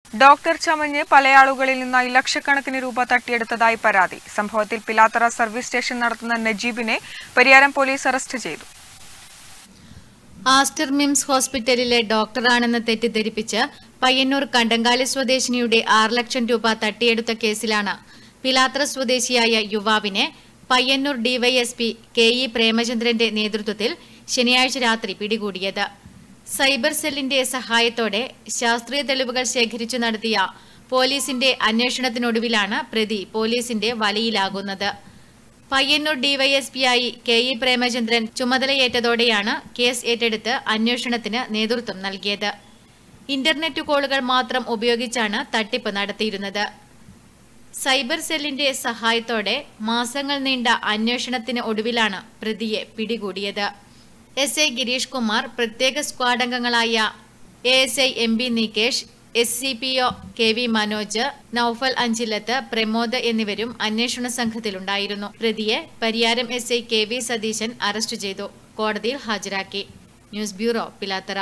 Doctor ചമഞ്ഞ് പലയാളുകളിൽ നിന്നായി ലക്ഷക്കണക്കിന് രൂപ തട്ടിയെടുത്തതായി പരാതി സംഭവത്തിൽ പിലാത്തറ സർവീസ് സ്റ്റേഷൻ നടത്തുന്ന നജീബിനെ പരിയാരം പോലീസ് അറസ്റ്റ് ചെയ്തു ആസ്റ്റർ മിംസ് ഹോസ്പിറ്റലിലെ ഡോക്ടറാണെന്ന് തെറ്റിദ്ധരിപ്പിച്ച് പയ്യന്നൂർ കണ്ടങ്കാലി സ്വദേശിനിയുടെ ആറ് ലക്ഷം രൂപ തട്ടിയെടുത്ത കേസിലാണ് പിലാത്ര സ്വദേശിയായ യുവാവിനെ പയ്യന്നൂർ ഡിവൈഎസ്പി കെ ഇ പ്രേമചന്ദ്രന്റെ നേതൃത്വത്തിൽ ശനിയാഴ്ച രാത്രി പിടികൂടിയത് സൈബർ സെല്ലിന്റെ സഹായത്തോടെ ശാസ്ത്രീയ തെളിവുകൾ ശേഖരിച്ചു നടത്തിയ പോലീസിന്റെ അന്വേഷണത്തിനൊടുവിലാണ് പ്രതി പോലീസിന്റെ വലയിലാകുന്നത് പയ്യന്നൂർ ഡിവൈഎസ്പിയായി കെ ഇ പ്രേമചന്ദ്രൻ ചുമതലയേറ്റതോടെയാണ് കേസ് ഏറ്റെടുത്ത് അന്വേഷണത്തിന് നേതൃത്വം നൽകിയത് ഇന്റർനെറ്റ് കോളുകൾ മാത്രം ഉപയോഗിച്ചാണ് തട്ടിപ്പ് നടത്തിയിരുന്നത് സൈബർ സെല്ലിന്റെ സഹായത്തോടെ മാസങ്ങൾ നീണ്ട അന്വേഷണത്തിന് ഒടുവിലാണ് പ്രതിയെ പിടികൂടിയത് എസ് ഐ ഗിരീഷ് കുമാർ പ്രത്യേക സ്ക്വാഡ് അംഗങ്ങളായ A S I M B Nikesh S C P O K V Manoj Noufal Anchilath Pramod എന്നിവരും അന്വേഷണ സംഘത്തിലുണ്ടായിരുന്നു പ്രതിയെ Pariyaram S I K V Satheeshan arrest ചെയ്തു കോടതിയിൽ ഹാജരാക്കി ന്യൂസ് ബ്യൂറോ പിലാത്തറ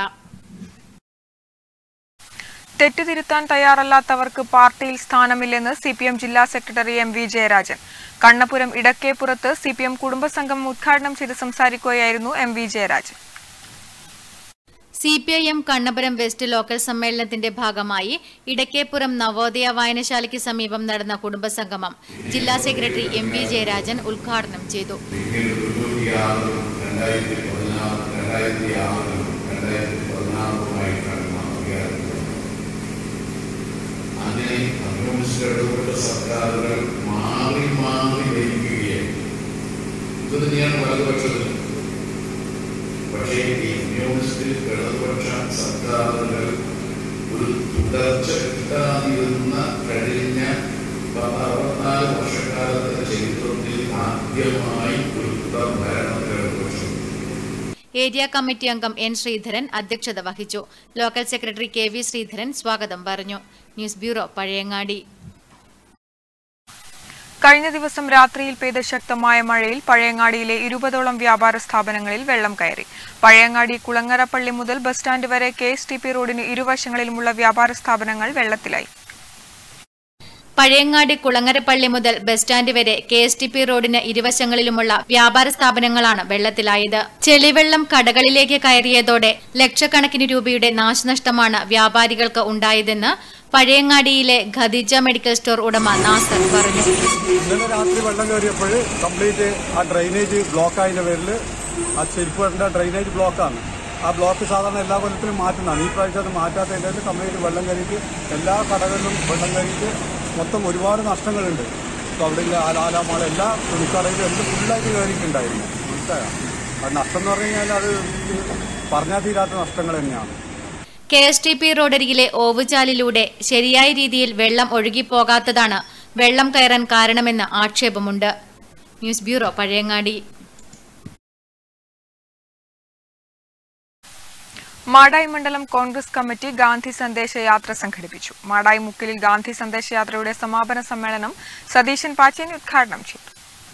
തെറ്റുതിരുത്താൻ തയ്യാറല്ലാത്തവർക്ക് പാർട്ടിയിൽ സ്ഥാനമില്ലെന്ന് സി പി എം ജില്ലാ secretary M V Jayarajan Kannapuram ഇടക്കേപ്പുറത്ത് സി പി എം കുടുംബസംഗമം ഉദ്ഘാടനം ചെയ്ത് സംസാരിക്കുകയായിരുന്നു M V Jayarajan C P I M Kannapuram west local സമ്മേളനത്തിന്റെ ഭാഗമായി ഇടക്കേപ്പുറം നവോദയ വായനശാലയ്ക്ക് സമീപം നടന്ന കുടുംബസംഗമം ജില്ലാ സെക്രട്ടറി എം വി ജയരാജൻ ഉദ്ഘാടനം ചെയ്തു രണ്ടായിരത്തി പതിനാറ് രണ്ടായിരത്തി ആറിലും രണ്ടായിരത്തി പതിനാറുമായിട്ടാണ് നാം അധികാരത്തിൽ അങ്ങനെ കമ്മ്യൂണിസ്റ്റ് ഇടപെട്ട സർക്കാരുകൾ മാറി മാറി ഭരിക്കുകയാണ് ഇത് തന്നെയാണ് വലതുപക്ഷത്തിൽ പക്ഷേ ഈ കമ്മ്യൂണിസ്റ്റ് ഇടതുപക്ഷ സർക്കാരുകൾ ഒരു തുടർച്ച കിട്ടാതിരുന്ന കഴിഞ്ഞ പത്ത് അറുപത്തിനാല് വർഷക്കാലത്തിന്റെ ചരിത്രത്തിൽ ആദ്യമായി ഒരു തുടർ ഭരണത്തിൽ ഇടതുപക്ഷം ഏരിയ കമ്മിറ്റി അംഗം എൻ ശ്രീധരൻ അധ്യക്ഷത വഹിച്ചു local secretary K V Sreedharan സ്വാഗതം പറഞ്ഞു ന്യൂസ് ബ്യൂറോ പഴയങ്ങാടി കഴിഞ്ഞ ദിവസം രാത്രിയിൽ പെയ്ത ശക്തമായ മഴയിൽ പഴയങ്ങാടിയിലെ ഇരുപതോളം വ്യാപാര സ്ഥാപനങ്ങളിൽ വെള്ളം കയറി പഴയങ്ങാടി കുളങ്ങര പള്ളി മുതൽ ബസ് സ്റ്റാൻഡ് വരെ കെ എസ് ടി പി റോഡിന് ഇരുവശങ്ങളിലുമുള്ള വ്യാപാര സ്ഥാപനങ്ങൾ വെള്ളത്തിലായി പഴയങ്ങാടി കുളങ്ങരപ്പള്ളി മുതൽ ബസ് സ്റ്റാൻഡ് വരെ കെ എസ് ടി പി റോഡിന് ഇരുവശങ്ങളിലുമുള്ള വ്യാപാര സ്ഥാപനങ്ങളാണ് വെള്ളത്തിലായത് ചെളിവെള്ളം കടകളിലേക്ക് കയറിയതോടെ ലക്ഷക്കണക്കിന് രൂപയുടെ നാശനഷ്ടമാണ് വ്യാപാരികൾക്ക് ഉണ്ടായതെന്ന് പഴയങ്ങാടിയിലെ ഖദീജ മെഡിക്കൽ സ്റ്റോർ ഉടമ നാസർ പറഞ്ഞു ഇന്നലെ രാത്രി വെള്ളം കയറിയപ്പോൾ കംപ്ലീറ്റ് ആ ഡ്രൈനേജ് ബ്ലോക്ക് ആയതിന്റെ പേരിൽ ആ ചെരുപ്പ് വരേണ്ട ഡ്രൈനേജ് ബ്ലോക്കാണ് ആ ബ്ലോക്ക് സാധാരണ എല്ലാ കൊല്ലത്തിലും മാറ്റുന്നതാണ് ഈ പ്രാവശ്യം അത് മാറ്റാത്തതിൻ്റെ പേരിൽ കംപ്ലീറ്റ് വെള്ളം കയറിയിട്ട് എല്ലാ കടകളിലും വെള്ളം കയറിയിട്ട് മൊത്തം ഒരുപാട് നഷ്ടങ്ങളുണ്ട് ഇപ്പോൾ അവിടെ ഇല്ല ആലാമാള എല്ലാ തുണിക്കടയിലും എല്ലാം ഫുള്ളായിട്ട് കയറിയിട്ടുണ്ടായിരുന്നു മനസ്സിലായോ അത് നഷ്ടം എന്ന് പറഞ്ഞു കഴിഞ്ഞാൽ അത് പറഞ്ഞാൽ തീരാത്ത നഷ്ടങ്ങൾ തന്നെയാണ് കെ എസ് ടി പി റോഡരികിലെ ഓവുചാലിലൂടെ ശരിയായ രീതിയിൽ വെള്ളം ഒഴുകിപ്പോകാത്തതാണ് വെള്ളം കയറാൻ കാരണമെന്ന് ആക്ഷേപമുണ്ട് ന്യൂസ് ബ്യൂറോ പഴയങ്ങാടി മാടായി മണ്ഡലം കോൺഗ്രസ് കമ്മിറ്റി ഗാന്ധി സന്ദേശ യാത്ര സംഘടിപ്പിച്ചു മാടായി മുക്കിലിൽ ഗാന്ധി സന്ദേശ യാത്രയുടെ സമാപന സമ്മേളനം സതീശൻ പാച്ചേനി ഉദ്ഘാടനം ചെയ്തു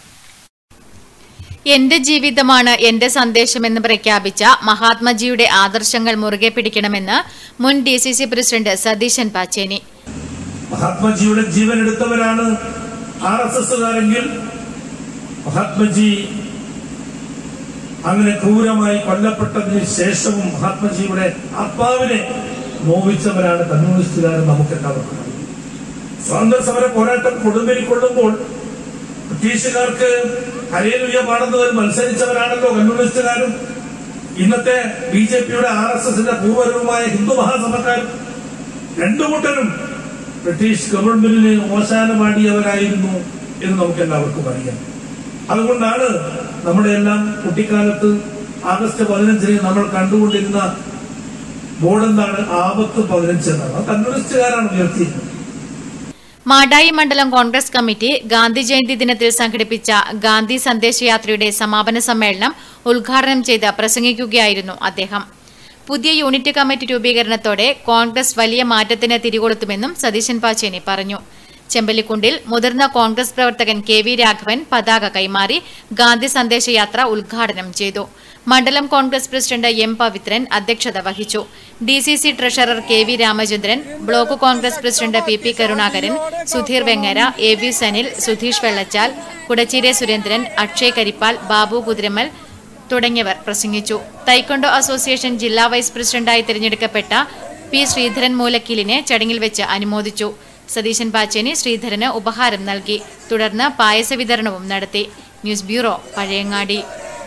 എന്റെ ജീവിതമാണ് എന്റെ സന്ദേശമെന്ന് പ്രഖ്യാപിച്ച മഹാത്മജിയുടെ ആദർശങ്ങൾ മുറുകെ പിടിക്കണമെന്ന് മുൻ D C C president Satheeshan Pachheni മഹാത്മജിയുടെ ജീവൻ എടുത്തവരാണ് ആർ എസ് എസുകാരെങ്കിൽ മഹാത്മജി അങ്ങനെ ക്രൂരമായി കൊല്ലപ്പെട്ടതിന് ശേഷവും മഹാത്മജിയുടെ ആത്മാവിനെ നോവിച്ചവരാണ് കമ്മ്യൂണിസ്റ്റുകാർ നമുക്കെല്ലാവർക്കും അറിയാം. സ്വാതന്ത്ര്യ സമര പോരാട്ടം കൊടുമ്പിരിക്കൊള്ളുമ്പോൾ ബ്രിട്ടീഷുകാർക്ക് ഹരേലുയ പാടുന്നതിൽ മത്സരിച്ചവരാണല്ലോ കമ്മ്യൂണിസ്റ്റുകാരും ഇന്നത്തെ ബി ജെ പിയുടെ ആർ എസ് എസിന്റെ പൂർവ്വരവുമായ ഹിന്ദു മഹാസഭക്കാരും രണ്ടു കൂട്ടരും ബ്രിട്ടീഷ് ഗവൺമെന്റിന് ഓശാനമാടിയവരായിരുന്നു എന്ന് നമുക്ക് എല്ലാവർക്കും അറിയാം അതുകൊണ്ടാണ് നമ്മുടെ എല്ലാം കുട്ടിക്കാലത്ത് ആഗസ്റ്റ് പതിനഞ്ചിന് നമ്മൾ കണ്ടുകൊണ്ടിരുന്ന ബോർഡ് എന്താണ് ആപത്ത് പതിനഞ്ച് എന്നാണ് അത് കമ്മ്യൂണിസ്റ്റുകാരാണ് ഉയർത്തിയിരുന്നത് മാടായി മണ്ഡലം കോൺഗ്രസ് കമ്മിറ്റി ഗാന്ധി ജയന്തി ദിനത്തിൽ സംഘടിപ്പിച്ച ഗാന്ധി സന്ദേശയാത്രയുടെ സമാപന സമ്മേളനം ഉദ്ഘാടനം ചെയ്ത് പ്രസംഗിക്കുകയായിരുന്നു അദ്ദേഹം പുതിയ യൂണിറ്റ് കമ്മിറ്റി രൂപീകരണത്തോടെ കോൺഗ്രസ് വലിയ മാറ്റത്തിന് തിരികൊളുത്തുമെന്നും സതീശൻ പാച്ചേനി പറഞ്ഞു ചെമ്പലിക്കുണ്ടിൽ മുതിർന്ന കോൺഗ്രസ് പ്രവർത്തകൻ കെ വി രാഘവൻ പതാക കൈമാറി ഗാന്ധി സന്ദേശയാത്ര ഉദ്ഘാടനം ചെയ്തു മണ്ഡലം കോൺഗ്രസ് പ്രസിഡന്റ് എം പവിത്രൻ അധ്യക്ഷത വഹിച്ചു D C C treasurer K V Ramachandran block Congress president P P Karunakaran Sudheer Vengara A V Sanil Sudheesh Vellachal Kudacheera Surendran Akshay Karippal Babu Kuthiramal തുടങ്ങിയവർ പ്രസംഗിച്ചു തൈക്കൊണ്ടോ അസോസിയേഷൻ ജില്ലാ വൈസ് പ്രസിഡന്റായി തിരഞ്ഞെടുക്കപ്പെട്ട പി ശ്രീധരൻ മൂലക്കീലിനെ ചടങ്ങിൽ വെച്ച് അനുമോദിച്ചു സതീശൻ പാച്ചേനി ശ്രീധരന് ഉപഹാരം നൽകി തുടർന്ന് പായസ വിതരണവും നടത്തി ന്യൂസ് ബ്യൂറോ പഴയങ്ങാടി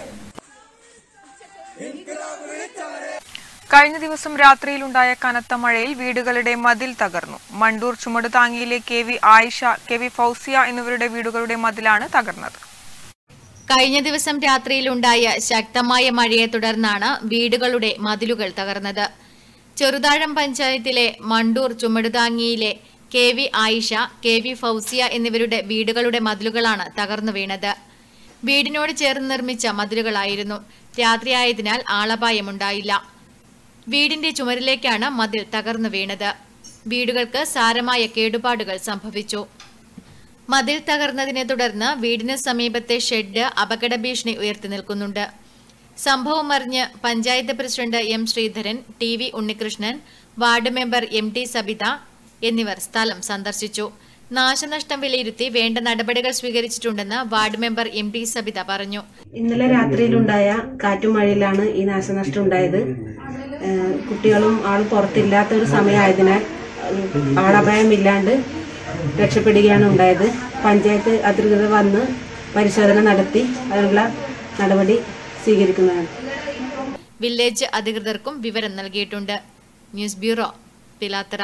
കഴിഞ്ഞ ദിവസം രാത്രിയിലുണ്ടായ കനത്ത മഴയിൽ വീടുകളുടെ മതിൽ തകർന്നു മണ്ടൂർ ചുമടുതാങ്ങിയിലെ K V Ayisha K V Fousiya എന്നിവരുടെ വീടുകളുടെ മതിലാണ് തകർന്നത് കഴിഞ്ഞ ദിവസം രാത്രിയിലുണ്ടായ ശക്തമായ മഴയെ തുടർന്നാണ് വീടുകളുടെ മതിലുകൾ തകർന്നത് ചെറുതാഴം പഞ്ചായത്തിലെ മണ്ടൂർ ചുമടുതാങ്ങിയിലെ K V Ayisha K V Fousiya എന്നിവരുടെ വീടുകളുടെ മതിലുകളാണ് തകർന്നു വീണത് വീടിനോട് ചേർന്ന് നിർമ്മിച്ച മതിലുകളായിരുന്നു രാത്രിയായതിനാൽ ആളപായമുണ്ടായില്ല വീടിന്റെ ചുമരിലേക്കാണ് മതിൽ തകർന്നു വീണത് വീടുകൾക്ക് സാരമായ കേടുപാടുകൾ സംഭവിച്ചു മതിൽ തകർന്നതിനെ തുടർന്ന് വീടിന് സമീപത്തെ ഷെഡ് അപകട ഭീഷണി ഉയർത്തി നിൽക്കുന്നുണ്ട് സംഭവം അറിഞ്ഞ് panchayat president M Sreedharan T V Unnikrishnan ward member M T Sabitha എന്നിവർ സ്ഥലം സന്ദർശിച്ചു നാശനഷ്ടം വിലയിരുത്തി വേണ്ട നടപടികൾ സ്വീകരിച്ചിട്ടുണ്ടെന്ന് ward member M T Sabitha പറഞ്ഞു ഇന്നലെ രാത്രിയിലുണ്ടായ കാറ്റും മഴയിലാണ് ഈ നാശനഷ്ടം ഉണ്ടായത് ഏഹ് കുട്ടികളും ആളും പുറത്തില്ലാത്ത ഒരു സമയമായതിനാൽ ഏഹ് ആളപായമില്ലാണ്ട് രക്ഷപ്പെടുകയാണ് ഉണ്ടായത് പഞ്ചായത്ത് അധികൃതർ വന്ന് പരിശോധന നടത്തി അതിനുള്ള നടപടി സ്വീകരിക്കുന്നതാണ് വില്ലേജ് അധികൃതർക്കും വിവരം നൽകിയിട്ടുണ്ട് ന്യൂസ് ബ്യൂറോ പിലാത്തറ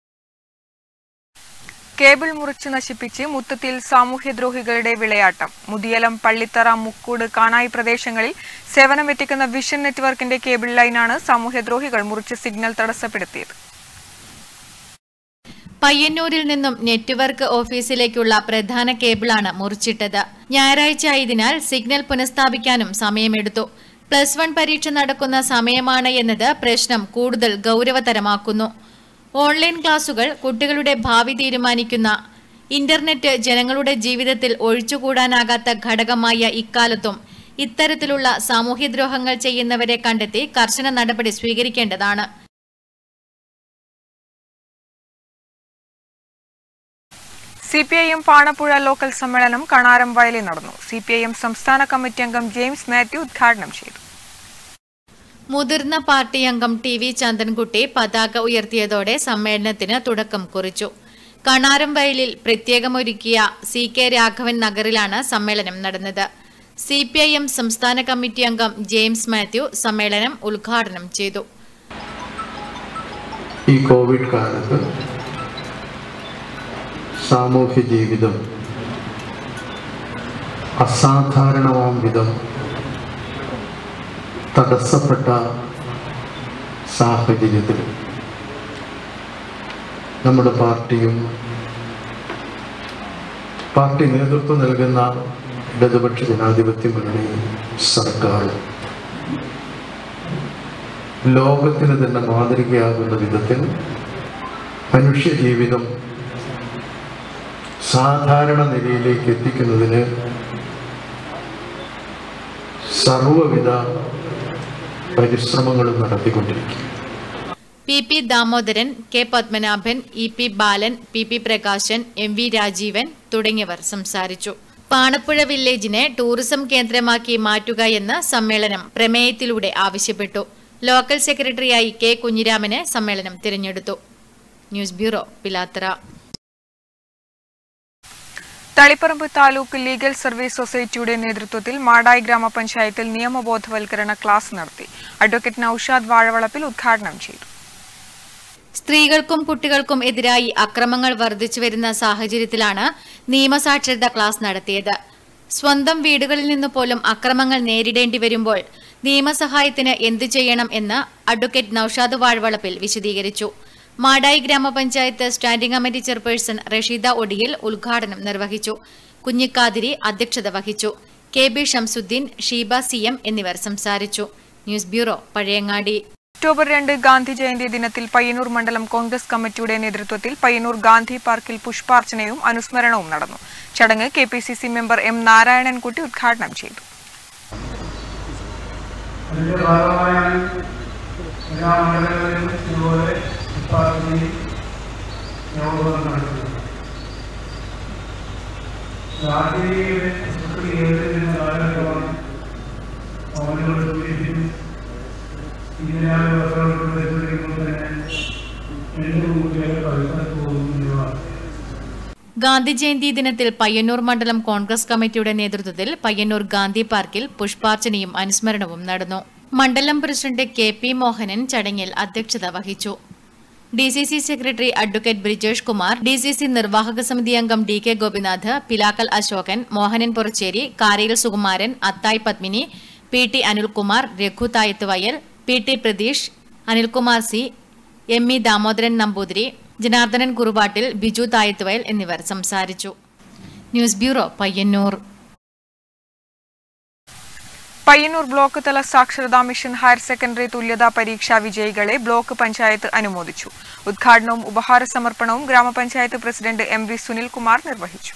കേബിൾ മുറിച്ച് നശിപ്പിച്ച് മുത്തത്തിൽ സാമൂഹ്യദ്രോഹികളുടെ വിളയാട്ടം മുതിയലം പള്ളിത്തറ മുക്കൂട് കാനായി പ്രദേശങ്ങളിൽ സേവനമെത്തിക്കുന്ന വിഷൻ നെറ്റ്വർക്കിന്റെ കേബിൾ ലൈനാണ് സാമൂഹ്യദ്രോഹികൾ മുറിച്ച് സിഗ്നൽ തടസ്സപ്പെടുത്തിയത് പയ്യന്നൂരിൽ നിന്നും നെറ്റ്വർക്ക് ഓഫീസിലേക്കുള്ള പ്രധാന കേബിളാണ് മുറിച്ചിട്ടത് ഞായറാഴ്ച ആയതിനാൽ സിഗ്നൽ പുനഃസ്ഥാപിക്കാനും സമയമെടുത്തു പ്ലസ് വൺ പരീക്ഷ നടക്കുന്ന സമയമാണ് എന്നത് പ്രശ്നം കൂടുതൽ ഗൗരവതരമാക്കുന്നു ഓൺലൈൻ ക്ലാസുകൾ കുട്ടികളുടെ ഭാവി തീരുമാനിക്കുന്ന ഇന്റർനെറ്റ് ജനങ്ങളുടെ ജീവിതത്തിൽ ഒഴിച്ചുകൂടാനാകാത്ത ഘടകമായ ഇക്കാലത്തും ഇത്തരത്തിലുള്ള സാമൂഹ്യദ്രോഹങ്ങൾ ചെയ്യുന്നവരെ കണ്ടെത്തി കർശന നടപടി സ്വീകരിക്കേണ്ടതാണ് C P I M Panappuzha local സമ്മേളനം കണാരം വയലിൽ നടന്നു സി പി ഐ എം സംസ്ഥാന കമ്മിറ്റി അംഗം ജെയിംസ് മാത്യു ഉദ്ഘാടനം ചെയ്തു മുതിർന്ന പാർട്ടി അംഗം ടി വി ചന്ദൻകുട്ടി പതാക ഉയർത്തിയതോടെ സമ്മേളനത്തിന് തുടക്കം കുറിച്ചു കണാരം വയലിൽ പ്രത്യേകമൊരുക്കിയ സി കെ രാഘവൻ നഗറിലാണ് സമ്മേളനം നടന്നത് സി പി ഐ എം സംസ്ഥാന കമ്മിറ്റി അംഗം ജെയിംസ് മാത്യു സമ്മേളനം ഉദ്ഘാടനം ചെയ്തു ഈ കോവിഡ് കാലത്ത് സാമൂഹ്യ ജീവിതം അസാധാരണമാം വിധം തടസ്സപ്പെട്ട സാഹചര്യത്തിൽ നമ്മുടെ പാർട്ടിയും പാർട്ടി നേതൃത്വം നൽകുന്ന ഇടതുപക്ഷ ജനാധിപത്യ മുന്നണിയും സർക്കാരും ലോകത്തിന് തന്നെ മാതൃകയാകുന്ന വിധത്തിൽ മനുഷ്യ ജീവിതം സാധാരണ നിലയിലേക്ക് എത്തിക്കുന്നതിന് സർവവിധ പരിശ്രമങ്ങളും നടത്തിക്കൊണ്ടിരിക്കും P P Damodaran K Padmanabhan E P Balan P P Prakashan M V Rajeevan തുടങ്ങിയവർ സംസാരിച്ചു പാണപ്പുഴ വില്ലേജിനെ ടൂറിസം കേന്ദ്രമാക്കി മാറ്റുക എന്ന് സമ്മേളനം പ്രമേയത്തിലൂടെ ആവശ്യപ്പെട്ടു ലോക്കൽ സെക്രട്ടറിയായി കെ കുഞ്ഞിരാമനെ സമ്മേളനം തിരഞ്ഞെടുത്തു news bureau Pilathara Taliparamba taluk legal service സൊസൈറ്റിയുടെ നേതൃത്വത്തിൽ മാടായി ഗ്രാമപഞ്ചായത്തിൽ നിയമബോധവൽക്കരണ ക്ലാസ് നടത്തി അഡ്വക്കേറ്റ് നൌഷാദ് വാഴവളപ്പിൽ ഉദ്ഘാടനം ചെയ്തു സ്ത്രീകൾക്കും കുട്ടികൾക്കും എതിരായി അക്രമങ്ങൾ വർദ്ധിച്ചു വരുന്ന സാഹചര്യത്തിലാണ് നിയമസാക്ഷരതാ ക്ലാസ് നടത്തിയത് സ്വന്തം വീടുകളിൽ നിന്ന് പോലും അക്രമങ്ങൾ നേരിടേണ്ടി വരുമ്പോൾ നിയമസഹായത്തിന് എന്തു ചെയ്യണം എന്ന് അഡ്വക്കേറ്റ് നൌഷാദ് വാഴ്വളപ്പിൽ വിശദീകരിച്ചു Madayi grama panchayat standing committee chairperson Rasheeda Odiyil ഉദ്ഘാടനം നിർവഹിച്ചു കുഞ്ഞിക്കാതിരി അധ്യക്ഷത വഹിച്ചു K B Shamsuddin Sheeba C M എന്നിവർ സംസാരിച്ചു ന്യൂസ് ബ്യൂറോ പഴയങ്ങാടി ഒക്ടോബർ രണ്ട് ഗാന്ധി ജയന്തി ദിനത്തിൽ പയ്യന്നൂർ മണ്ഡലം കോൺഗ്രസ് കമ്മിറ്റിയുടെ നേതൃത്വത്തിൽ പയ്യന്നൂർ ഗാന്ധി പാർക്കിൽ പുഷ്പാർച്ചനയും അനുസ്മരണവും നടന്നു ചടങ്ങ് K P C C member M Narayanankutty ഉദ്ഘാടനം ചെയ്തു അതിന്റെ ഭാഗമായാണ് എല്ലാ മണ്ഡലങ്ങളിലും ഇതുപോലെ ഉത്പാദന യോഗം നടക്കുന്നത് ഗാന്ധിജിയുടെ സുഹൃത്ത് ഏഴുന്ന കാലഘട്ടമാണ് അവനുകൾ സൂചിപ്പിച്ചു ഇതിനാല് വർഷങ്ങൾക്ക് വെച്ചുകൊണ്ടിരിക്കുമ്പോൾ തന്നെ രണ്ട് കുട്ടികളെ കളിക്കാൻ പോകുന്നു എന്നതാണ് ഗാന്ധി ജയന്തി ദിനത്തിൽ പയ്യന്നൂർ മണ്ഡലം കോൺഗ്രസ് കമ്മിറ്റിയുടെ നേതൃത്വത്തിൽ പയ്യന്നൂർ ഗാന്ധി പാർക്കിൽ പുഷ്പാർച്ചനയും അനുസ്മരണവും നടന്നു മണ്ഡലം പ്രസിഡന്റ് കെ പി മോഹനൻ ചടങ്ങിൽ അധ്യക്ഷത വഹിച്ചു D C C secretary advocate Brijesh Kumar D C C നിർവാഹക സമിതി അംഗം D K Gopinath Pilakkal Ashokan Mohanan Puracheri Karayil Sukumaran Athayi Padmini P T Anilkumar Raghu Thayath Vayal P T Pratheesh Anilkumar C M E Damodaran Namboothiri Janardhanan Kuruvattil Biju Thayathuvayal എന്നിവർ സംസാരിച്ചു news bureau Payyanur Payyanur block തല സാക്ഷരതാ മിഷൻ ഹയർ സെക്കൻഡറി തുല്യതാ പരീക്ഷാ വിജയികളെ ബ്ലോക്ക് പഞ്ചായത്ത് അനുമോദിച്ചു ഉദ്ഘാടനവും ഉപഹാര സമർപ്പണവും ഗ്രാമപഞ്ചായത്ത് പ്രസിഡന്റ് എം വി സുനിൽകുമാർ നിർവഹിച്ചു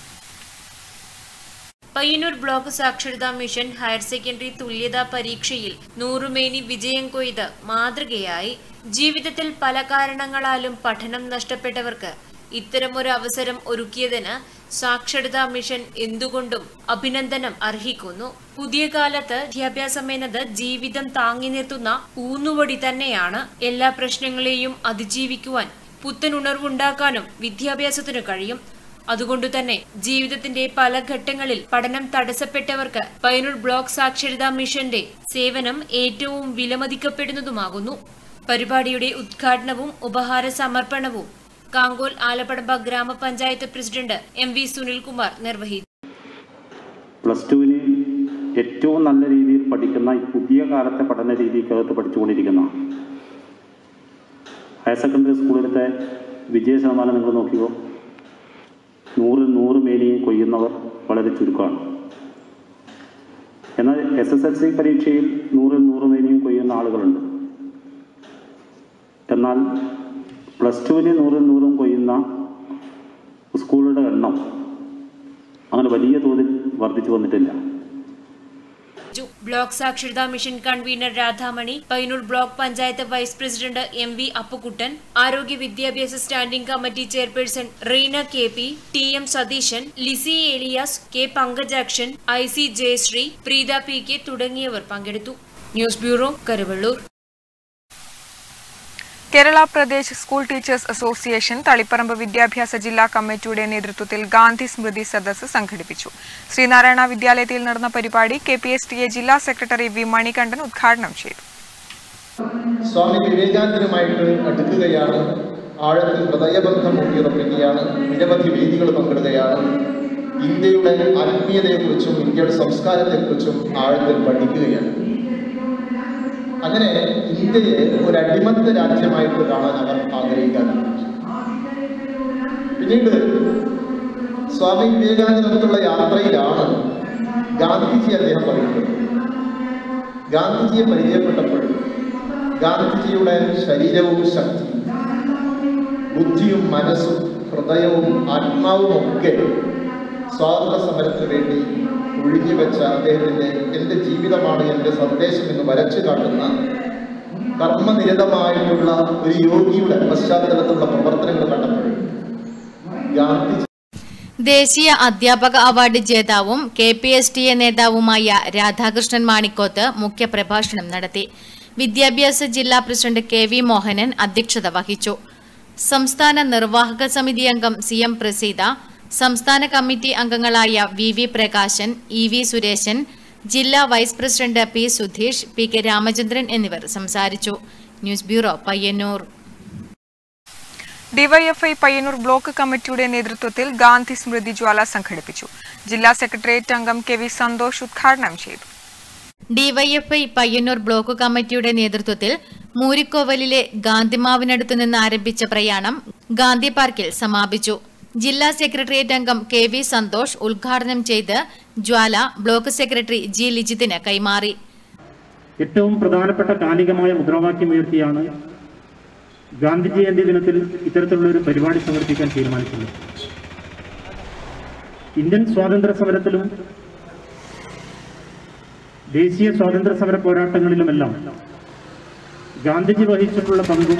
പയ്യന്നൂർ ബ്ലോക്ക് സാക്ഷരതാ മിഷൻ ഹയർ സെക്കൻഡറി തുല്യതാ പരീക്ഷയിൽ നൂറുമേനി വിജയം കൊയ്ത് മാതൃകയായി ജീവിതത്തിൽ പല കാരണങ്ങളാലും പഠനം നഷ്ടപ്പെട്ടവർക്ക് ഇത്തരമൊരു അവസരം ഒരുക്കിയതിന് സാക്ഷരതാ മിഷൻ എന്തുകൊണ്ടും അഭിനന്ദനം അർഹിക്കുന്നു പുതിയ കാലത്ത് വിദ്യാഭ്യാസം എന്നത് ജീവിതം താങ്ങി നിർത്തുന്ന ഊന്നുവടി തന്നെയാണ് എല്ലാ പ്രശ്നങ്ങളെയും അതിജീവിക്കുവാൻ പുത്തൻ ഉണർവുണ്ടാക്കാനും വിദ്യാഭ്യാസത്തിനു കഴിയും അതുകൊണ്ടുതന്നെ ജീവിതത്തിന്റെ പല ഘട്ടങ്ങളിൽ പഠനം തടസ്സപ്പെട്ടവർക്ക് പയ്യന്നൂർ ബ്ലോക്ക് സാക്ഷരതാ മിഷന്റെ സേവനം ഏറ്റവും വിലമതിക്കപ്പെടുന്നതുമാകുന്നു പരിപാടിയുടെ ഉദ്ഘാടനവും ഉപഹാര സമർപ്പണവും കാങ്കോൽ ആലപ്പടമ്പ ഗ്രാമപഞ്ചായത്ത് പ്രസിഡന്റ് എം വി സുനിൽകുമാർ നിർവഹിച്ചു പ്ലസ് ടുവിന് ഏറ്റവും നല്ല രീതിയിൽ പഠിക്കുന്ന ഈ പുതിയ കാലത്തെ പഠന രീതിക്കകത്ത് പഠിച്ചുകൊണ്ടിരിക്കുന്ന ഹയർ സെക്കൻഡറി സ്കൂളിലത്തെ വിജയ ശതമാനം നിങ്ങൾ നോക്കിയോ നൂറിൽ നൂറ് മേനിയും കൊയ്യുന്നവർ വളരെ ചുരുക്കമാണ് എന്നാൽ എസ് എസ് എൽ സി പരീക്ഷയിൽ നൂറിൽ നൂറ് മേനിയും കൊയ്യുന്ന ആളുകളുണ്ട് എന്നാൽ പ്ലസ് ടുവിന് നൂറിൽ നൂറും കൊയ്യുന്ന സ്കൂളുകളുടെ എണ്ണം അങ്ങനെ വലിയ തോതിൽ വർദ്ധിച്ചു വന്നിട്ടില്ല ബ്ലോക്ക് സാക്ഷരതാ mission convener Radhamani Payyanur block panchayat vice president M V Appukuttan ആരോഗ്യ വിദ്യാഭ്യാസ standing committee chairperson Reena K P T M Satheeshan Lissy Elias K Pankajakshan I C Jayasree Preetha P K തുടങ്ങിയവർ പങ്കെടുത്തു news bureau Karuvalloor Kerala Pradesh school teachers association Taliparamba വിദ്യാഭ്യാസ ജില്ലാ കമ്മിറ്റിയുടെ നേതൃത്വത്തിൽ ഗാന്ധി സ്മൃതി സദസ്സ് സംഘടിപ്പിച്ചു ശ്രീനാരായണ വിദ്യാലയത്തിൽ നടന്ന പരിപാടി K P S T A ജില്ലാ സെക്രട്ടറി വി മണികണ്ഠൻ ഉദ്ഘാടനം ചെയ്തു സ്വാമി വിവേകാനന്ദനുമായിട്ട് അടുക്കുകയാണ് ആഴത്തിൽ ഹൃദയബന്ധം ഊട്ടിയുറപ്പിക്കുകയാണ് നിരവധി വേദികൾ പങ്കിടുകയാണ് ഇന്ത്യയുടെ ആത്മീയതയെക്കുറിച്ചും ഇന്ത്യയുടെ സംസ്കാരത്തെക്കുറിച്ചും ആഴത്തിൽ പഠിക്കുകയാണ് അങ്ങനെ ഇന്ത്യയെ ഒരു അടിമത്ത രാജ്യമായിട്ട് കാണാൻ അവർ ആഗ്രഹിക്കാറുണ്ട് പിന്നീട് സ്വാമി വിവേകാനന്ദനത്തുള്ള യാത്രയിലാണ് ഗാന്ധിജി അദ്ദേഹം പറയുന്നത് ഗാന്ധിജിയെ പരിചയപ്പെട്ടപ്പോൾ ഗാന്ധിജിയുടെ ശരീരവും ശക്തിയും ബുദ്ധിയും മനസ്സും ഹൃദയവും ആത്മാവും ഒക്കെ സ്വാതന്ത്ര്യ സമരത്തിന് വേണ്ടി ഒഴുകി വെച്ച അദ്ദേഹത്തിൻ്റെ എൻ്റെ ജീവിതമാണ് എൻ്റെ സന്ദേശം എന്ന് വരച്ചു കാട്ടുന്ന കർമ്മനിരതമായിട്ടുള്ള ഒരു യോഗിയുടെ പശ്ചാത്തലത്തിലുള്ള പ്രവർത്തനങ്ങൾ കണ്ടപ്പോൾ ഗാന്ധിജി ദേശീയ അധ്യാപക അവാർഡ് ജേതാവും K P S T A നേതാവുമായ രാധാകൃഷ്ണൻ മാണിക്കോത്ത് മുഖ്യപ്രഭാഷണം നടത്തി വിദ്യാഭ്യാസ ജില്ലാ പ്രസിഡന്റ് കെ വി മോഹനൻ അധ്യക്ഷത വഹിച്ചു സംസ്ഥാന നിർവാഹക സമിതി അംഗം സി എം പ്രസീത സംസ്ഥാന കമ്മിറ്റി അംഗങ്ങളായ V V Prakashan E V Sureshan ജില്ലാ vice president P Sudheesh P K Ramachandran എന്നിവർ സംസാരിച്ചു news bureau Payyanur DYFI Payyanur block കമ്മിറ്റിയുടെ നേതൃത്വത്തിൽ ഗാന്ധി സ്മൃതി ജ്വാല സംഘടിപ്പിച്ചു ജില്ലാ സെക്രട്ടേറിയറ്റ് അംഗം കെ വി സന്തോഷ് ഉദ്ഘാടനം ചെയ്തു ഡിവൈഎഫ്ഐ പയ്യന്നൂർ ബ്ലോക്ക് കമ്മിറ്റിയുടെ നേതൃത്വത്തിൽ മൂരിക്കോവലിലെ ഗാന്ധിമാവിനടുത്തു നിന്ന് ആരംഭിച്ച പ്രയാണം ഗാന്ധി പാർക്കിൽ സമാപിച്ചു ജില്ലാ സെക്രട്ടേറിയറ്റ് അംഗം കെ വി സന്തോഷ് ഉദ്ഘാടനം ചെയ്ത് ജ്വാല ബ്ലോക്ക് സെക്രട്ടറി ജി ലിജിത്തിന് കൈമാറി ഏറ്റവും പ്രധാനപ്പെട്ട കാലികമായ മുദ്രാവാക്യം ഉയർത്തിയാണ് ഗാന്ധി ജയന്തി ദിനത്തിൽ ഇത്തരത്തിലുള്ള ഒരു പരിപാടി സംഘടിപ്പിക്കാൻ തീരുമാനിച്ചത് ഇന്ത്യൻ സ്വാതന്ത്ര്യ സമരത്തിലും ദേശീയ സ്വാതന്ത്ര്യ സമര പോരാട്ടങ്ങളിലുമെല്ലാം ഗാന്ധിജി വഹിച്ചിട്ടുള്ള പങ്കും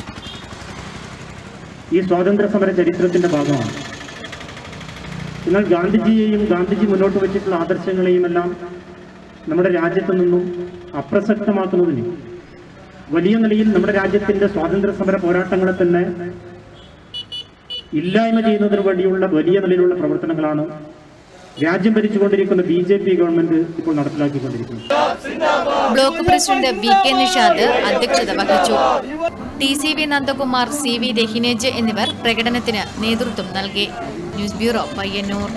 ഈ സ്വാതന്ത്ര്യ സമര ചരിത്രത്തിന്റെ ഭാഗമാണ് എന്നാൽ ഗാന്ധിജിയെയും ഗാന്ധിജി മുന്നോട്ട് വെച്ചിട്ടുള്ള ആദർശങ്ങളെയും എല്ലാം നമ്മുടെ രാജ്യത്തു നിന്നും അപ്രസക്തമാക്കുന്നതിന് വലിയ നിലയിൽ നമ്മുടെ രാജ്യത്തിന്റെ സ്വാതന്ത്ര്യ സമര പോരാട്ടങ്ങളെ തന്നെ ഇല്ലായ്മ ചെയ്യുന്നതിന് വേണ്ടിയുള്ള വലിയ നിലയിലുള്ള പ്രവർത്തനങ്ങളാണ് രാജ്യം ഭരിച്ചുകൊണ്ടിരിക്കുന്ന ബി ജെ പി ഗവൺമെന്റ് ഇപ്പോൾ നടപ്പിലാക്കിക്കൊണ്ടിരിക്കുന്നത് block president V K Nishad അധ്യക്ഷത വഹിച്ചു T C V Nandakumar C V Rahinej എന്നിവർ പ്രകടനത്തിന് നേതൃത്വം നൽകി news bureau Payyanur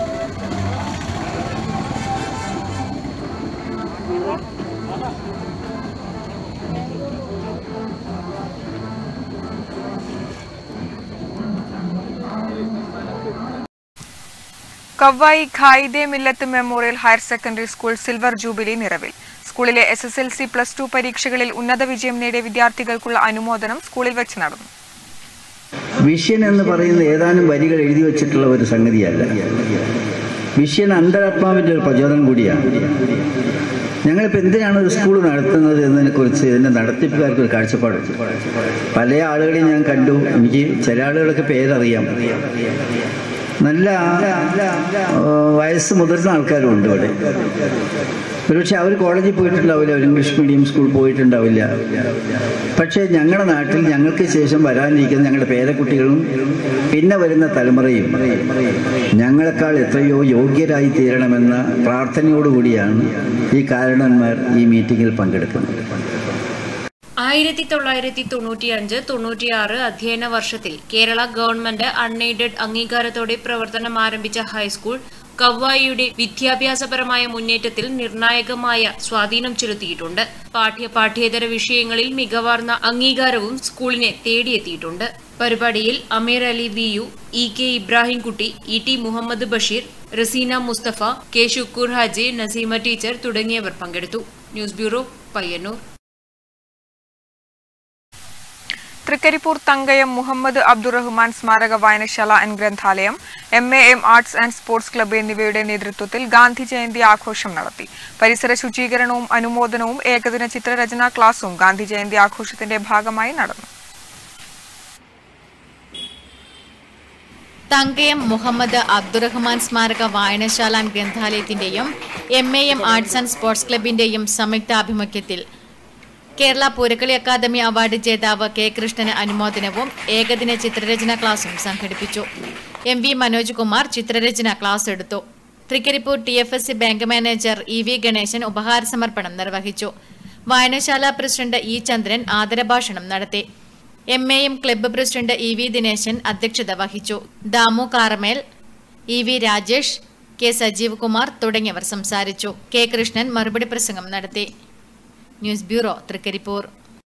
Kavvayi Quaide Millath memorial higher secondary school silver jubilee നിറവിൽ സ്കൂളിലെ S S L C plus two പരീക്ഷകളിൽ ഉന്നത വിജയം നേടിയ വിദ്യാർത്ഥികൾക്കുള്ള അനുമോദനം സ്കൂളിൽ വെച്ച് നടന്നു വിഷ്യൻ എന്ന് പറയുന്ന ഏതാനും വരികൾ എഴുതി വെച്ചിട്ടുള്ള ഒരു സംഗതിയല്ല വിഷ്യൻ അന്തരാത്മാവിൻ്റെ ഒരു പ്രചോദനം കൂടിയാണ് ഞങ്ങളിപ്പോൾ എന്തിനാണ് ഒരു സ്കൂൾ നടത്തുന്നത് എന്നതിനെക്കുറിച്ച് ഇതിൻ്റെ നടത്തിപ്പുകാർക്ക് ഒരു കാഴ്ചപ്പാടുണ്ട് പല ആളുകളെയും ഞാൻ കണ്ടു എനിക്ക് ചില ആളുകളൊക്കെ പേരറിയാം നല്ല ആ, വയസ്സ് മുതിർന്ന ആൾക്കാരും ഉണ്ട് ഇവിടെ ഒരുപക്ഷെ അവർ കോളേജിൽ പോയിട്ടുണ്ടാവില്ല അവർ ഇംഗ്ലീഷ് മീഡിയം സ്കൂൾ പോയിട്ടുണ്ടാവില്ല പക്ഷേ ഞങ്ങളുടെ നാട്ടിൽ ഞങ്ങൾക്ക് ശേഷം വരാനിരിക്കുന്ന ഞങ്ങളുടെ പേരക്കുട്ടികളും പിന്നെ വരുന്ന തലമുറയും ഞങ്ങളെക്കാൾ എത്രയോ യോഗ്യരായി തീരണമെന്ന പ്രാർത്ഥനയോടുകൂടിയാണ് ഈ കാരണന്മാർ ഈ മീറ്റിങ്ങിൽ പങ്കെടുക്കുന്നത് ആയിരത്തി തൊള്ളായിരത്തി തൊണ്ണൂറ്റിയഞ്ച് തൊണ്ണൂറ്റിയാറ് അധ്യയന വർഷത്തിൽ കേരള ഗവൺമെന്റ് അൺഎയ്ഡഡ് അംഗീകാരത്തോടെ പ്രവർത്തനം ആരംഭിച്ച ഹൈസ്കൂൾ കവ്വായിയുടെ വിദ്യാഭ്യാസപരമായ മുന്നേറ്റത്തിൽ നിർണായകമായ സ്വാധീനം ചെലുത്തിയിട്ടുണ്ട് പാഠ്യ പാഠ്യേതര വിഷയങ്ങളിൽ മികവാർന്ന അംഗീകാരവും സ്കൂളിനെ തേടിയെത്തിയിട്ടുണ്ട് പരിപാടിയിൽ Ameer Ali V U E K Ibrahimkutty E T Muhammad Basheer Raseena Musthafa K Shukkur Haji Naseema teacher തുടങ്ങിയവർ പങ്കെടുത്തു ന്യൂസ് ബ്യൂറോ പയ്യന്നൂർ തൃക്കരിപ്പൂർ തങ്കയം മുഹമ്മദ് അബ്ദുറഹ്മാൻ സ്മാരക വായനശാല ആൻഡ് ഗ്രന്ഥാലയം M A M arts and sports club എന്നിവയുടെ നേതൃത്വത്തിൽ ഗാന്ധി ജയന്തി ആഘോഷം നടത്തി പരിസര ശുചീകരണവും അനുമോദനവും ഏകദിന ചിത്രരചനാ ക്ലാസും ഗാന്ധി ജയന്തി ആഘോഷത്തിന്റെ ഭാഗമായി നടന്നു തങ്കയം മുഹമ്മദ് അബ്ദുറഹ്മാൻ സ്മാരക വായനശാല ആൻഡ് ഗ്രന്ഥാലയത്തിന്റെയും M A M arts and sports ക്ലബിന്റെയും സംയുക്ത ആഭിമുഖ്യത്തിൽ കേരള പൂരക്കളി അക്കാദമി അവാർഡ് ജേതാവ് കെ കൃഷ്ണന് അനുമോദനവും ഏകദിന ചിത്രരചന ക്ലാസും സംഘടിപ്പിച്ചു എം വി മനോജ് കുമാർ ചിത്രരചന ക്ലാസ് എടുത്തു Trikaripur T F S C bank manager E V Ganeshan ഉപഹാര സമർപ്പണം നിർവഹിച്ചു വായനശാല പ്രസിഡന്റ് ഇ ചന്ദ്രൻ ആദരഭാഷണം നടത്തി M A M club president E V Dineshan അധ്യക്ഷത വഹിച്ചു Damu Karamel E V Rajesh K Sajeev Kumar തുടങ്ങിയവർ സംസാരിച്ചു കെ കൃഷ്ണൻ മറുപടി പ്രസംഗം നടത്തി ന്യൂസ് ബ്യൂറോ തൃക്കരിപ്പൂർ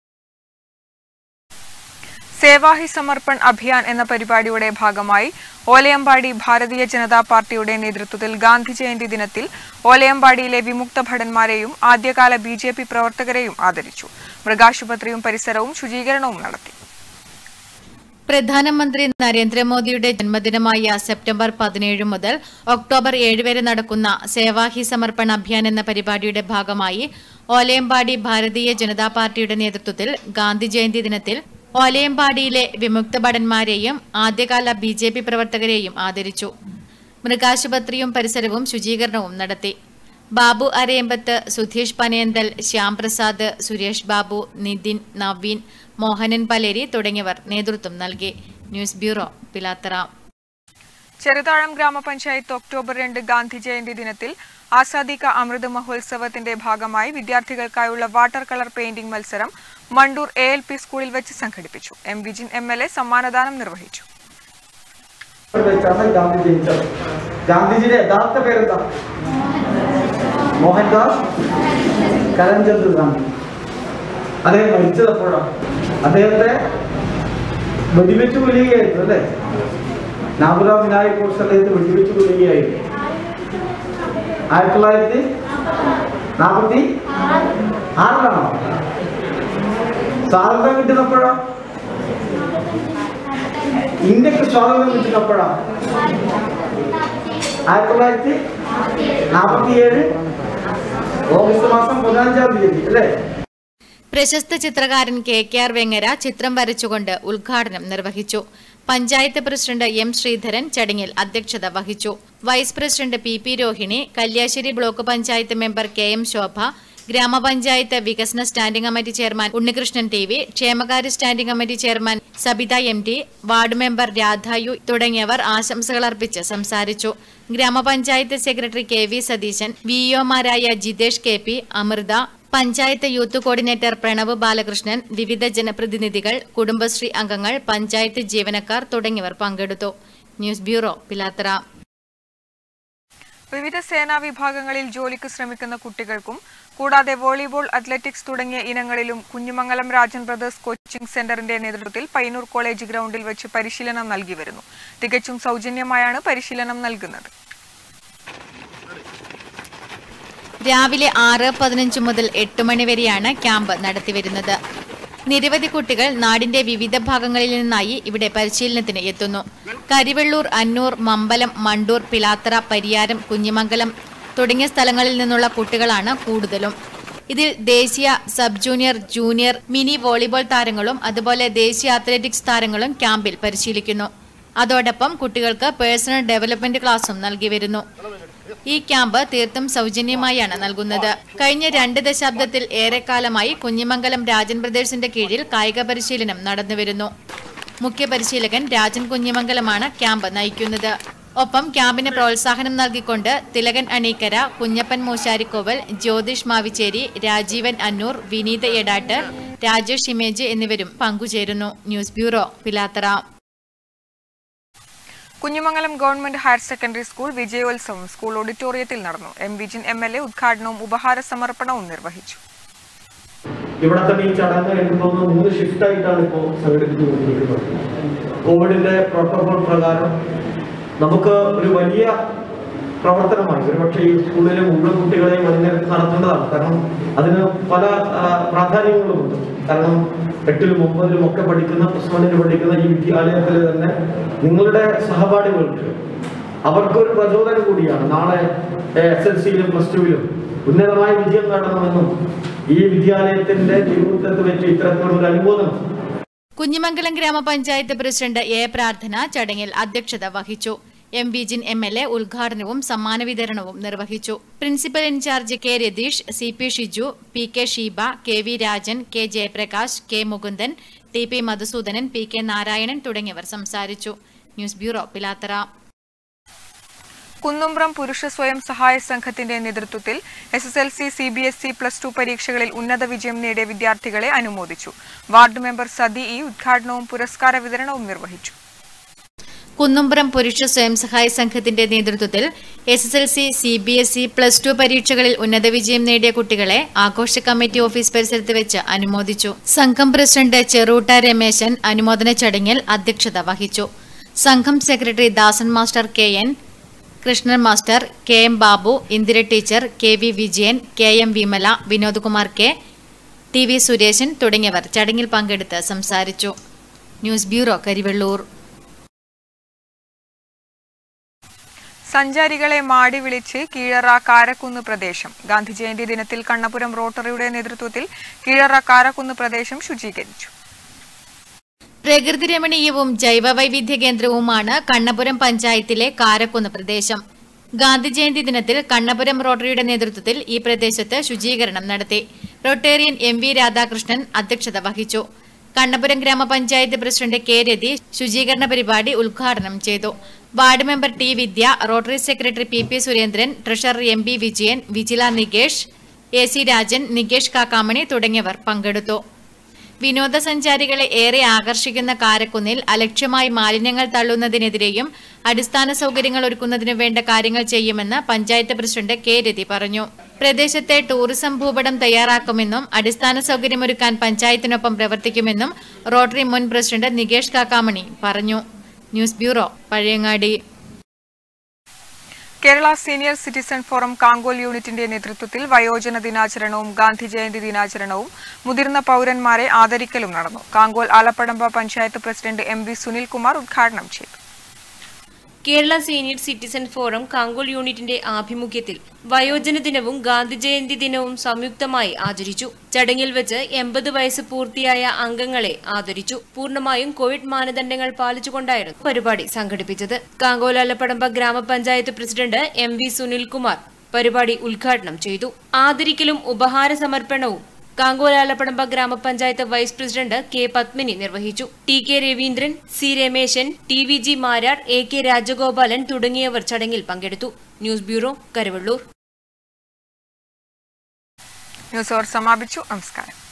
സേവാഹി സമർപ്പൺ അഭിയാൻ എന്ന പരിപാടിയുടെ ഭാഗമായി ഓലയമ്പാടി ഭാരതീയ ജനതാ പാർട്ടിയുടെ നേതൃത്വത്തിൽ ഗാന്ധി ജയന്തി ദിനത്തിൽ ഓലയമ്പാടിയിലെ വിമുക്ത ഭടന്മാരെയും ആദ്യകാല ബി ജെ പി പ്രവർത്തകരെയും ആദരിച്ചു മൃഗാശുപത്രിയും പരിസരവും ശുചീകരണവും നടത്തി പ്രധാനമന്ത്രി നരേന്ദ്രമോദിയുടെ ജന്മദിനമായ സെപ്റ്റംബർ പതിനേഴ് മുതൽ ഒക്ടോബർ ഏഴ് വരെ നടക്കുന്ന സേവാഹി സമർപ്പൺ അഭിയാൻ എന്ന പരിപാടിയുടെ ഭാഗമായി ഓലയമ്പാടി ഭാരതീയ ജനതാ പാർട്ടിയുടെ നേതൃത്വത്തിൽ ഗാന്ധി ജയന്തി ദിനത്തിൽ ഓലയമ്പാടിയിലെ വിമുക്ത ഭടന്മാരെയും ആദ്യകാല ബി ജെ പി പ്രവർത്തകരെയും ആദരിച്ചു മൃഗാശുപത്രിയും പരിസരവും ശുചീകരണവും നടത്തി ബാബു അരയമ്പത്ത് സുധീഷ് പനയന്തൽ ശ്യാംപ്രസാദ് സുരേഷ് ബാബു നിതിൻ നവീൻ മോഹനൻ പലേരി തുടങ്ങിയവർ നേതൃത്വം നൽകി ന്യൂസ് ബ്യൂറോ പിലാത്തറ ചെറുതാഴം ഗ്രാമപഞ്ചായത്ത് ഒക്ടോബർ രണ്ട് ഗാന്ധി ജയന്തി ദിനത്തിൽ ആസാദി കാ അമൃത് മഹോത്സവത്തിന്റെ ഭാഗമായി വിദ്യാർത്ഥികൾക്കായുള്ള വാട്ടർ കളർ പെയിന്റിംഗ് മത്സരം മണ്ടൂർ എ എൽ പി സ്കൂളിൽ വെച്ച് സംഘടിപ്പിച്ചു M Vijin M L A സമ്മാനദാനം നിർവഹിച്ചു വെച്ചാണ് ഗാന്ധി ജനിച്ചത് ഗാന്ധിജിയുടെ യഥാർത്ഥ പേരെന്താ മോഹൻദാസ് കരംചന്ദ് ഗാന്ധി അദ്ദേഹം മരിച്ചത് എപ്പോഴാണ് അദ്ദേഹത്തെ വെടിവെച്ച് കൊല്ലുകയായിരുന്നു അല്ലേ നാഗുറാം വിനായക് കോഴ്സ് അദ്ദേഹത്തെ വെടിവെച്ച് കൊല്ലുകയായിരുന്നു ആയിരത്തി തൊള്ളായിരത്തി നാൽപ്പത്തി ആറിലാണോ സ്വാതന്ത്ര്യം കിട്ടുന്നപ്പോഴാ ഇന്ത്യക്ക് സ്വാതന്ത്ര്യം കിട്ടുന്നപ്പോഴാ ആയിരത്തി തൊള്ളായിരത്തി നാൽപ്പത്തിയേഴ് ഓഗസ്റ്റ് മാസം പതിനഞ്ചാം തീയതി അല്ലേ പ്രശസ്ത ചിത്രകാരൻ കെ കെ ആർ വെങ്ങര ചിത്രം വരച്ചുകൊണ്ട് ഉദ്ഘാടനം നിർവഹിച്ചു പഞ്ചായത്ത് പ്രസിഡന്റ് എം ശ്രീധരൻ ചടങ്ങിൽ അധ്യക്ഷത വഹിച്ചു vice president P P Rohini Kalliasseri block panchayat member K M Shobha ഗ്രാമപഞ്ചായത്ത് വികസന standing committee chairman Unnikrishnan T V ക്ഷേമകാര്യ standing committee chairman Sabitha M T ward member രാധായു തുടങ്ങിയവർ ആശംസകൾ അർപ്പിച്ച് സംസാരിച്ചു ഗ്രാമപഞ്ചായത്ത് സെക്രട്ടറി കെ വി സതീശൻ വിഇഒമാരായ Jithesh K P Amrutha panchayat youth coordinator Pranav Balakrishnan വിവിധ ജനപ്രതിനിധികൾ കുടുംബശ്രീ അംഗങ്ങൾ പഞ്ചായത്ത് ജീവനക്കാർ തുടങ്ങിയവർ പങ്കെടുത്തു ന്യൂസ് ബ്യൂറോ പിലാത്തറ വിവിധ സേനാ വിഭാഗങ്ങളിൽ ജോലിക്ക് ശ്രമിക്കുന്ന കുട്ടികൾക്കും കൂടാതെ വോളിബോൾ അത്ലറ്റിക്സ് തുടങ്ങിയ ഇനങ്ങളിലും കുഞ്ഞുമംഗലം രാജൻ ബ്രദേഴ്സ് കോച്ചിംഗ് സെന്ററിന്റെ നേതൃത്വത്തിൽ പയ്യന്നൂർ കോളേജ് ഗ്രൗണ്ടിൽ വെച്ച് പരിശീലനം നൽകി വരുന്നു തികച്ചും സൗജന്യമായാണ് പരിശീലനം നൽകുന്നത് രാവിലെ ആറ് പതിനഞ്ച് മുതൽ എട്ട് മണി വരെയാണ് ക്യാമ്പ് നടത്തിവരുന്നത് നിരവധി കുട്ടികൾ നാടിന്റെ വിവിധ ഭാഗങ്ങളിൽ നിന്നായി ഇവിടെ പരിശീലനത്തിന് എത്തുന്നു കരിവെള്ളൂർ അന്നൂർ മമ്പലം മണ്ടൂർ പിലാത്തറ പരിയാരം കുഞ്ഞിമംഗലം തുടങ്ങിയ സ്ഥലങ്ങളിൽ നിന്നുള്ള കുട്ടികളാണ് കൂടുതലും ഇതിൽ ദേശീയ sub junior junior mini volleyball താരങ്ങളും അതുപോലെ ദേശീയ അത്ലറ്റിക്സ് താരങ്ങളും ക്യാമ്പിൽ പരിശീലിക്കുന്നു അതോടൊപ്പം കുട്ടികൾക്ക് പേഴ്സണൽ ഡെവലപ്മെന്റ് ക്ലാസും നൽകി വരുന്നു ഈ ക്യാമ്പ് തീർത്തും സൗജന്യമായാണ് നൽകുന്നത് കഴിഞ്ഞ രണ്ട് ദശാബ്ദത്തിൽ ഏറെക്കാലമായി കുഞ്ഞിമംഗലം രാജൻ ബ്രദേഴ്സിന്റെ കീഴിൽ കായിക പരിശീലനം നടന്നുവരുന്നു മുഖ്യ പരിശീലകൻ രാജൻ കുഞ്ഞിമംഗലമാണ് ക്യാമ്പ് നയിക്കുന്നത് ഒപ്പം ക്യാമ്പിന് പ്രോത്സാഹനം നൽകിക്കൊണ്ട് തിലകൻ അണീക്കര കുഞ്ഞപ്പൻ മൂശാരിക്കോവൽ ജ്യോതിഷ് മാവിച്ചേരി രാജീവൻ അന്നൂർ വിനീത എടാട്ട് രാജേഷ് ഇമേജ് എന്നിവരും പങ്കുചേരുന്നു news bureau Pilathara Kunhimangalam government higher secondary school വിജയോത്സവം സ്കൂൾ ഓഡിറ്റോറിയത്തിൽ നടന്നു M Vijin M L A ഉദ്ഘാടനവും ഉപഹാര സമർപ്പണവും നിർവഹിച്ചു ഇവിടെ തന്നെ ഈ ചടങ്ങ് എനിക്ക് തോന്നുന്നു മൂന്ന് ഷിഫ്റ്റ് ആയിട്ടാണ് ഇപ്പോൾ സംഘടിപ്പിച്ചു കൊണ്ടിരിക്കുന്നത് കോവിഡിന്റെ പ്രോട്ടോകോൾ പ്രകാരം നമുക്ക് ഒരു വലിയ പ്രവർത്തനമായി ഒരുപക്ഷെ ഈ സ്കൂളിലെ മുഴുവൻ കുട്ടികളെയും അണിനിരത്തി നടത്തേണ്ടതാണ് കാരണം അതിന് പല ആ, പ്രാധാന്യങ്ങളുമുണ്ട് കാരണം എട്ടിലും ഒമ്പതിലും ഒക്കെ പഠിക്കുന്ന പ്ലസ് വണ്ണിന് പഠിക്കുന്ന ഈ വിദ്യാലയത്തിൽ തന്നെ നിങ്ങളുടെ സഹപാഠികൾക്ക് അവർക്കൊരു പ്രചോദനം കൂടിയാണ് നാളെ എസ് എൽ സിയിലും പ്ലസ് ടുവിലും ഉന്നതമായ വിജയം നേടണമെന്നും ഈ വിദ്യാലയത്തിന്റെ ജീവിതത്തിൽ വെച്ച് ഇത്തരത്തിലുള്ള അനുമോദനം കുഞ്ഞിമംഗലം ഗ്രാമപഞ്ചായത്ത് പ്രസിഡന്റ് എ പ്രാർത്ഥന ചടങ്ങിൽ അധ്യക്ഷത വഹിച്ചു M Vijin M L A ഉദ്ഘാടനവും സമ്മാന വിതരണവും നിർവഹിച്ചു principal incharge K Ratheesh C P Shiju P K Sheeba K V Rajan K Jayaprakash K Mukundan T P Madhusoodanan P K Narayanan തുടങ്ങിയവർ സംസാരിച്ചു ന്യൂസ് ബ്യൂറോ പിലാത്തറ കുന്നുംബ്രം പുരുഷ സ്വയം സഹായ സംഘത്തിന്റെ നേതൃത്വത്തിൽ S S L C C B S E plus two പരീക്ഷകളിൽ ഉന്നത വിജയം നേടിയ വിദ്യാർത്ഥികളെ അനുമോദിച്ചു വാർഡ് മെമ്പർ സതി ഇ ഉദ്ഘാടനവും പുരസ്കാര വിതരണവും നിർവഹിച്ചു കുന്നുംപുറം പുരുഷ സ്വയം സഹായ സംഘത്തിന്റെ നേതൃത്വത്തിൽ S S L C C B S E plus two പരീക്ഷകളിൽ ഉന്നത വിജയം നേടിയ കുട്ടികളെ ആഘോഷ കമ്മിറ്റി ഓഫീസ് പരിസരത്ത് വെച്ച് അനുമോദിച്ചു സംഘം പ്രസിഡന്റ് ചെറൂട്ട രമേശൻ അനുമോദന ചടങ്ങിൽ അധ്യക്ഷത വഹിച്ചു സംഘം secretary Dasan master K N Krishnan master K M Babu Indira teacher K V Vijayan K M Vimala Vinodkumar K T V Suresan തുടങ്ങിയവർ ചടങ്ങിൽ പങ്കെടുത്ത് സംസാരിച്ചു ന്യൂസ് ബ്യൂറോ കരിവെള്ളൂർ സഞ്ചാരികളെ മാടി വിളിച്ച് കീഴറ കാരക്കുന്ന് പ്രദേശം ഗാന്ധി ജയന്തി ദിനത്തിൽ കണ്ണപുരം റോട്ടറിയുടെ നേതൃത്വത്തിൽ കീഴറ കാരക്കുന്ന് പ്രദേശം ശുചീകരിച്ചു പ്രകൃതി രമണീയവും ജൈവ വൈവിധ്യ കേന്ദ്രവുമാണ് കണ്ണപുരം പഞ്ചായത്തിലെ കാരക്കുന്ന് പ്രദേശം ഗാന്ധി ജയന്തി ദിനത്തിൽ കണ്ണപുരം റോട്ടറിയുടെ നേതൃത്വത്തിൽ ഈ പ്രദേശത്ത് ശുചീകരണം നടത്തി റൊട്ടേറിയൻ എം വി രാധാകൃഷ്ണൻ അധ്യക്ഷത വഹിച്ചു കണ്ണപുരം ഗ്രാമപഞ്ചായത്ത് പ്രസിഡന്റ് കെ രതി ശുചീകരണ പരിപാടി ഉദ്ഘാടനം ചെയ്തു ward member T Vidya Rotary secretary P P Surendran treasurer M B Vijayan Vijila Nikesh A C Rajan Nikesh Kakkamani തുടങ്ങിയവർ പങ്കെടുത്തു വിനോദസഞ്ചാരികളെ ഏറെ ആകർഷിക്കുന്ന കാരക്കുന്നിൽ അലക്ഷ്യമായി മാലിന്യങ്ങൾ തള്ളുന്നതിനെതിരെയും അടിസ്ഥാന സൗകര്യങ്ങൾ ഒരുക്കുന്നതിനു വേണ്ട കാര്യങ്ങൾ ചെയ്യുമെന്ന് പഞ്ചായത്ത് പ്രസിഡന്റ് കെ രതി പറഞ്ഞു പ്രദേശത്തെ ടൂറിസം ഭൂപടം തയ്യാറാക്കുമെന്നും അടിസ്ഥാന സൗകര്യമൊരുക്കാൻ പഞ്ചായത്തിനൊപ്പം പ്രവർത്തിക്കുമെന്നും റോട്ടറി മുൻ പ്രസിഡന്റ് നികേഷ് കാക്കാമണി പറഞ്ഞു news bureau Pazhayangadi Kerala senior citizen forum Kankol യൂണിറ്റിന്റെ നേതൃത്വത്തിൽ വയോജന ദിനാചരണവും ഗാന്ധി ജയന്തി ദിനാചരണവും മുതിർന്ന പൌരന്മാരെ ആദരിക്കലും നടന്നു Kankol Alapadamba panchayat president M V Sunilkumar ഉദ്ഘാടനം ചെയ്തു Kerala senior citizen forum Kankol യൂണിറ്റിന്റെ ആഭിമുഖ്യത്തിൽ വയോജന ദിനവും ഗാന്ധി ജയന്തി ദിനവും സംയുക്തമായി ആചരിച്ചു ചടങ്ങിൽ വെച്ച് എൺപത് വയസ്സ് പൂർത്തിയായ അംഗങ്ങളെ ആദരിച്ചു പൂർണ്ണമായും കോവിഡ് മാനദണ്ഡങ്ങൾ പാലിച്ചുകൊണ്ടായിരുന്നു പരിപാടി സംഘടിപ്പിച്ചത് കാങ്കോൽ അലപ്പടമ്പ ഗ്രാമപഞ്ചായത്ത് പ്രസിഡന്റ് എം വി സുനിൽകുമാർ പരിപാടി ഉദ്ഘാടനം ചെയ്തു ആദരിക്കലും ഉപഹാര സമർപ്പണവും കാങ്കോലാലപ്പടമ്പ ഗ്രാമപഞ്ചായത്ത് വൈസ് പ്രസിഡന്റ് കെ പത്മിനി നിർവഹിച്ചു T K Raveendran C Rameshan T V G Marar A K Rajagopalan തുടങ്ങിയവർ ചടങ്ങിൽ പങ്കെടുത്തു ന്യൂസ് ബ്യൂറോ കരുവള്ളൂർ ന്യൂസ് അവർ സമാപിച്ചു നമസ്കാരം